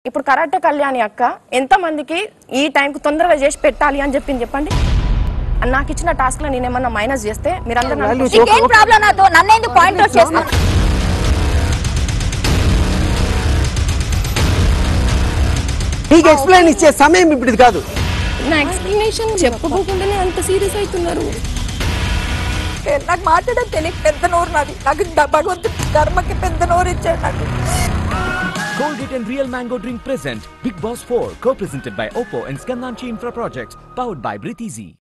ఇప్పుడు కరాటే కళ్యాణి అక్క ఎంత మందికి ఈ టైంకి తొందరగా చేసి పెట్టాలి అని చెప్పింది చెప్పండి నాకు ఇచ్చిన టాస్క్ లో నేను ఏమన్నా మైనస్ చేస్తే మీరందరూ నన్ను Value question- నీకేం ప్రాబ్లం నాతో నన్ను ఎందుకు పాయింట్ అవుట్ చేస్తున్నావు నీకు ఎక్స్ప్లెయిన్ ఇచ్చే సమయం ఇప్పుడు ఇది కాదు నా ఎక్స్ప్లెనేషన్ చెప్పుకోకుండానే అంత సీరియస్ అవుతున్నారు నాకు మాట్లాడడం తెలియక పెద్ద నోరు నాది నాకు ద- భగవంతుడు ధర్మకి పెద్ద నోరు ఇచ్చాడు నాకు Colgate and Real Mango Drink present Big Boss 4 co-presented by Oppo and Skandanchi Infra Projects powered by Breathe Easy.